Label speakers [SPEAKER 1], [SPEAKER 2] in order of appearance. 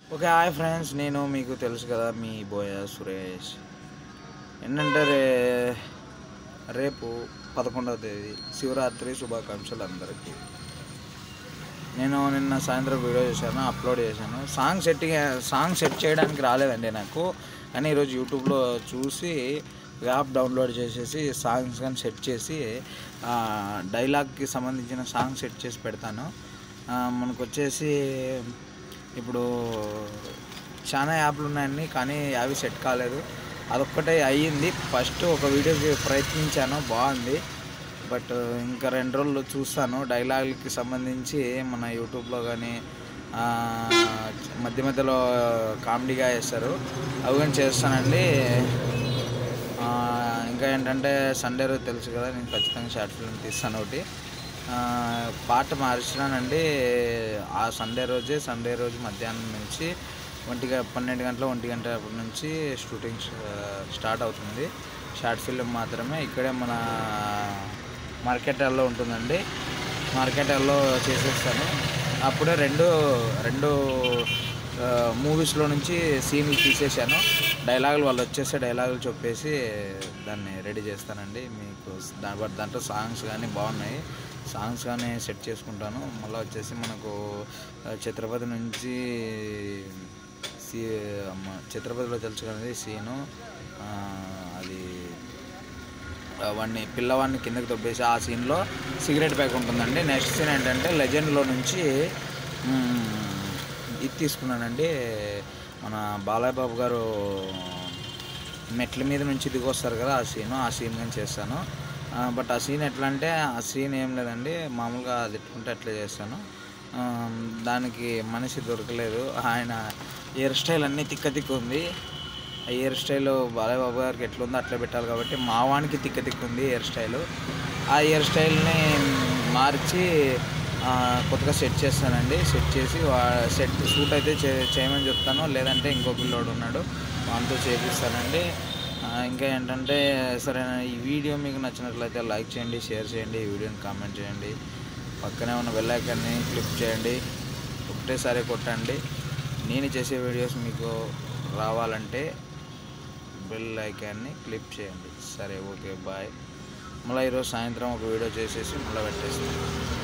[SPEAKER 1] okay hi friends నేను మీకు తెలుసు కదా మీ బోయ సురేష్ ఏంటంటే రే రేపు పదకొండవ తేదీ శివరాత్రి శుభాకాంక్షలు అందరికీ నేను నిన్న సాయంత్రం వీడియో చేశాను అప్లోడ్ చేశాను సాంగ్ సెట్టింగ్ సాంగ్ సెట్ చేయడానికి రాలేదండి నాకు కానీ ఈరోజు యూట్యూబ్లో చూసి యాప్ డౌన్లోడ్ చేసేసి సాంగ్స్ కానీ సెట్ చేసి ఆ, డైలాగ్కి సంబంధించిన సాంగ్ సెట్ చేసి పెడతాను ఆ, మనకు వచ్చేసి ఇప్పుడు చాలా యాప్లు ఉన్నాయండి కానీ అవి సెట్ కాలేదు అదొక్కటే అయ్యింది ఫస్ట్ ఒక వీడియోకి ప్రయత్నించాను బాగుంది బట్ ఇంకా రెండు రోజులు చూస్తాను డైలాగులకి సంబంధించి మన యూట్యూబ్లో కానీ ఆ, మధ్య మధ్యలో కామెడీగా వేస్తారు అవి కానీ చేస్తానండి ఆ, ఇంకా ఏంటంటే సండే రోజు తెలుసు కదా నేను ఖచ్చితంగా షార్ట్ ఫిల్మ్ తీస్తాను ఒకటి ఆ, పాట మార్చినానండి ఆ సండే రోజే సండే రోజు మధ్యాహ్నం నుంచి ఒంటి గ- పన్నెండు గంటల ఒంటి గంట అప్పటి నుంచి షూటింగ్ స్టార్ట్ అవుతుంది షార్ట్ ఫిల్మ్ మాత్రమే ఇక్కడే మన మార్కెట్ హాల్లో ఉంటుందండి మార్కెట్ హాల్లో చేసేస్తాను అప్పుడే రెండు రెండు మూవీస్లో నుంచి సీన్లు తీసేసాను డైలాగులు వాళ్ళు వచ్చేస్తే డైలాగులు చెప్పేసి దాన్ని రెడీ చేస్తానండి మీకు దాని బట్ దాంట్లో సాంగ్స్ కానీ బాగున్నాయి సాంగ్స్ కానీ సెట్ చేసుకుంటాను మళ్ళీ వచ్చేసి మనకు ఆ, ఛత్రపతి నుంచి సీ అమ్మ ఛత్రపతిలో తెలుసు కదండి సీను ఆ, అది వాడిని పిల్లవాడిని కిందకి తొబ్బేసి ఆ సీన్లో సిగరెట్ ప్యాక్ ఉంటుందండి నెక్స్ట్ సీన్ ఏంటంటే లెజెండ్లో నుంచి మ్, ఇది తీసుకున్నానండి మన బాలయ్య బాబు గారు మెట్ల మీద నుంచి దిగొస్తారు కదా ఆ సీను ఆ సీన్ కానీ చేస్తాను ఆ, బట్ ఆ సీన్ ఎట్లా అంటే ఆ సీన్ ఏం లేదండి మామూలుగా అది ఎట్టుకుంటే అట్లే చేస్తాను ఆ, దానికి మనిషి దొరకలేదు ఆయన హెయిర్ స్టైల్ అన్నీ తిక్క తిక్క ఉంది ఆ హెయిర్ స్టైల్ బాలయ్య బాబు గారికి ఎట్లుందో అట్లా పెట్టాలి కాబట్టి మా వానికి తిక్క తిక్క ఉంది హెయిర్ స్టైల్ ఆ హెయిర్ స్టైల్ని మార్చి ఆ, కొత్తగా సెట్ చేస్తానండి సెట్ చేసి వా- సెట్ సూట్ అయితే చే చేయమని చెప్తాను లేదంటే ఇంకో పిల్లోడు ఉన్నాడు వానితో చేపిస్తానండి ఆ, ఇంకా ఏంటంటే సరే ఈ వీడియో మీకు నచ్చినట్లయితే లైక్ చేయండి షేర్ చేయండి ఈ వీడియోని కామెంట్ చేయండి పక్కనే ఉన్న బెల్ ఐకాన్ని క్లిక్ చేయండి ఒకటేసారి కొట్టండి నేను చేసే వీడియోస్ మీకు రావాలంటే బెల్ ఐకాన్ని క్లిక్ చేయండి సరే ఓకే బాయ్ మళ్ళీ ఈరోజు సాయంత్రం ఒక వీడియో చేసేసి మళ్ళీ పెట్టేస్తాను